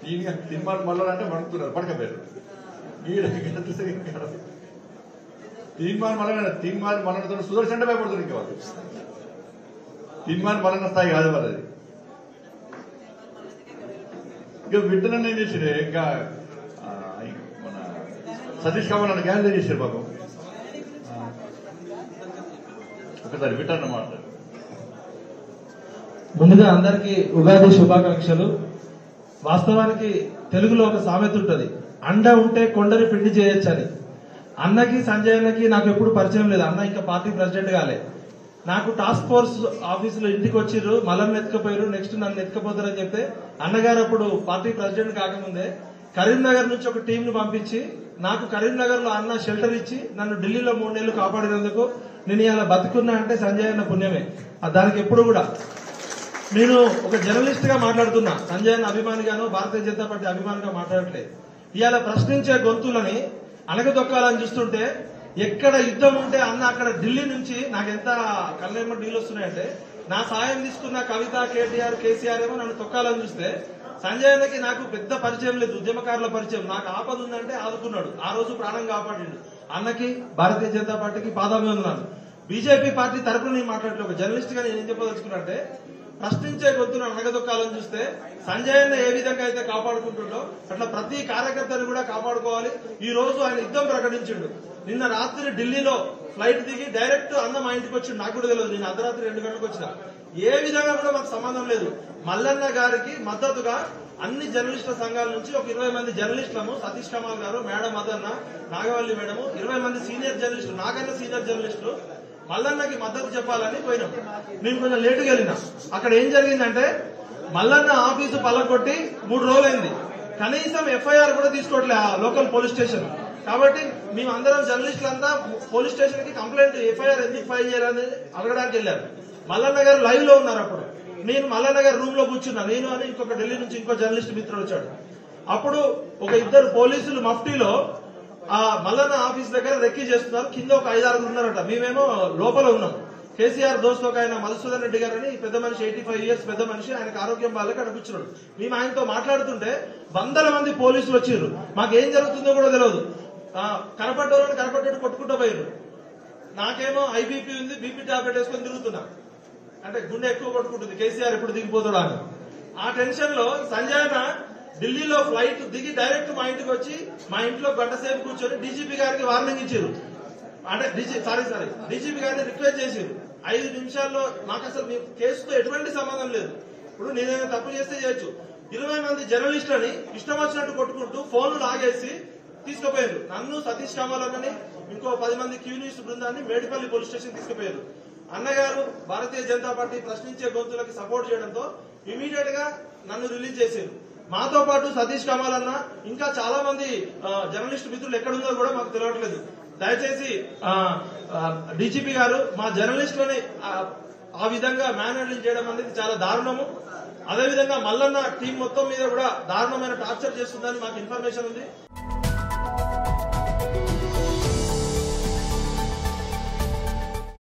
దీనికి సినిమాలు మళ్ళీ అంటే వణుకుతున్నారు పడకపోయారు ఈడ తీర్మానం మళ్ళీ తీర్మానం మళ్ళీ సుదర్శన్ అంటే భయపడుతుంది ఇంకా వాళ్ళు తీర్మానం మళ్ళీ స్థాయి కాదు మరి అది ఇంకా విత్తనం ఏం చేసిరే ఇంకా ఆ, మన సతీష్ కమల్ అన్న గ్యాస్ చేశారు పాపం ఆ. ఒకసారి విట్టన్న మాట ముందుగా అందరికీ ఉగాది శుభాకాంక్షలు వాస్తవానికి తెలుగులో ఒక సామెత ఉంటది అండ ఉంటే కొండని పిండి చేయొచ్చని అన్నకి సంజయ్ అన్నకి నాకు ఎప్పుడు పరిచయం లేదు అన్న ఇంకా పార్టీ ప్రెసిడెంట్ కాలే నాకు టాస్క్ ఫోర్స్ ఆఫీసులో ఇంటికి వచ్చిర్రు మలం ఎత్తుకపోయారు నెక్స్ట్ నన్ను ఎత్తుకపోతారని చెప్తే అన్నగారు అప్పుడు పార్టీ ప్రెసిడెంట్ కాకముందే కరీంనగర్ నుంచి ఒక టీం ను పంపించి నాకు కరీంనగర్ లో అన్న షెల్టర్ ఇచ్చి నన్ను ఢిల్లీలో మూడు నెలలు కాపాడినందుకు నేను ఇలా బతుకున్నా అంటే సంజయ్ అన్న పుణ్యమే ఆ దానికి ఎప్పుడు కూడా నేను ఒక జర్నలిస్ట్ గా మాట్లాడుతున్నా సంజయ్ అన్న అభిమానిగాను భారతీయ జనతా పార్టీ అభిమానిగా మాట్లాడట్లేదు ఇవాళ ప్రశ్నించే గొంతులని అణగదొక్కాలని చూస్తుంటే ఎక్కడ యుద్ధం ఉంటే అన్న అక్కడ ఢిల్లీ నుంచి నాకు ఎంత కళ్ళేమో డీల్ వస్తున్నాయంటే నా సాయం తీసుకున్న కవిత కేటీఆర్ కేసీఆర్ ఏమో నన్ను తొక్కాలని చూస్తే సంజయ్ అన్నకి నాకు పెద్ద పరిచయం లేదు ఉద్యమకారుల పరిచయం నాకు ఆపద ఉందంటే ఆదుకున్నాడు ఆ రోజు ప్రాణం కాపాడిండు అన్నకి భారతీయ జనతా పార్టీకి పాదాభివందనాలు బీజేపీ పార్టీ తరపున నేను మాట్లాడలేదు ఒక జర్నలిస్ట్ గా నేను ఏం చెప్పదలుచుకున్నా అంటే ప్రశ్నించే గొంతును అణగదొక్కాలని చూస్తే సంజయ్ అన్న ఏ విధంగా అయితే కాపాడుకుంటుండో అట్లా ప్రతి కార్యకర్తను కూడా కాపాడుకోవాలి ఈ రోజు ఆయన యుద్ధం ప్రకటించిండు నిన్న రాత్రి ఢిల్లీలో ఫ్లైట్ దిగి డైరెక్ట్ అన్న మా ఇంటికి వచ్చిండు నాకు కూడా తెలియదు నేను అర్ధరాత్రి రెండు గంటలకు వచ్చిన ఏ విధంగా కూడా మాకు సంబంధం లేదు మల్లన్న గారికి మద్దతుగా అన్ని జర్నలిస్టుల సంఘాల నుంచి ఒక ఇరవై మంది జర్నలిస్టులము సతీష్ కమాల్ గారు మేడం మదన్న నాగవల్లి మేడం ఇరవై మంది సీనియర్ జర్నలిస్టులు నాకన్నా సీనియర్ జర్నలిస్టులు మల్లన్నకి మద్దతు చెప్పాలని పోయినాం మేము కొంచెం లేటుగా వెళ్ళినాం అక్కడ ఏం జరిగిందంటే మల్లన్న ఆఫీసు పల్లకొట్టి మూడు రోజులైంది కనీసం ఎఫ్ఐఆర్ కూడా తీసుకోవట్లే ఆ లోకల్ పోలీస్ స్టేషన్ కాబట్టి మేము అందరం జర్నలిస్టులంతా పోలీస్ స్టేషన్ కి కంప్లైంట్ ఎఫ్ఐఆర్ ఎందుకు ఫైల్ చేయాలని అడగడానికి వెళ్ళారు మల్లన్న గారు లైవ్ లో ఉన్నారు అప్పుడు నేను మల్లన్న గారు రూమ్ లో కూర్చున్నా నేను అని ఇంకొక ఢిల్లీ నుంచి ఇంకో జర్నలిస్ట్ మిత్రుడు వచ్చాడు అప్పుడు ఒక ఇద్దరు పోలీసులు మఫ్టీలో ఆ మల్లన్న ఆఫీస్ దగ్గర రెక్కీ చేస్తున్నారు కింద ఒక ఐదారు ఉన్నారట మేమేమో లోపల ఉన్నాం కేసీఆర్ దోస్తు ఒక ఆయన మధుసూదన్ రెడ్డి గారని పెద్ద మనిషి ఎయిటీ ఫైవ్ ఇయర్స్ పెద్ద మనిషి ఆయనకు ఆరోగ్యం బాగాలేక అక్కడ కూర్చున్నాడు మేము ఆయనతో మాట్లాడుతుంటే వందల మంది పోలీసులు వచ్చారు మాకేం జరుగుతుందో కూడా తెలియదు ఆ, కనపడ్డోళ్ళని కనపడ్డట్టు కొట్టుకుంటూ పోయారు నాకేమో ఐబీపీ ఉంది బీపీ టాబ్లెట్ వేసుకొని తిరుగుతున్నా అంటే గుండె ఎక్కువ కొట్టుకుంటుంది కేసీఆర్ ఎప్పుడు దిగిపోతాడా అని ఆ టెన్షన్ లో సంజయ్ అన్న ఢిల్లీలో ఫ్లైట్ దిగి డైరెక్ట్ మా ఇంటికి వచ్చి మా ఇంట్లో గంట సేపు కూర్చొని డీజీపీ గారికి వార్నింగ్ ఇచ్చారు అంటే డీజీ సారీ సారీ డీజీపీ గారిని రిక్వెస్ట్ చేసారు ఐదు నిమిషాల్లో నాకు అసలు మీ కేసుతో ఎటువంటి సంబంధం లేదు ఇప్పుడు నేనేమైనా తప్పు చేస్తే చేయొచ్చు ఇరవై మంది జర్నలిస్టులని ఇష్టం వచ్చినట్టు కొట్టుకుంటూ ఫోన్లు లాగేసి తీసుకుపోయారు నన్ను సతీష్ కామాలన్నని ఇంకో పది మంది క్యూ న్యూస్ బృందాన్ని మేడిపల్లి పోలీస్ స్టేషన్ తీసుకుపోయారు అన్నగారు భారతీయ జనతా పార్టీ ప్రశ్నించే గొంతులకి సపోర్ట్ చేయడంతో ఇమీడియట్ గా నన్ను రిలీజ్ చేశారు మాతో పాటు సతీష్ కమాల్ అన్న ఇంకా చాలా మంది ఆ, జర్నలిస్ట్ మిత్రులు ఎక్కడుందో కూడా మాకు తెలియట్లేదు దయచేసి డీజీపీ గారు మా జర్నలిస్టులని ఆ, ఆ విధంగా మ్యాన్ హ్యాండ్లింగ్ చేయడం అనేది చాలా దారుణము అదేవిధంగా మల్లన్న టీం మొత్తం మీద కూడా దారుణమైన టార్చర్ చేస్తుందని మాకు ఇన్ఫర్మేషన్ ఉంది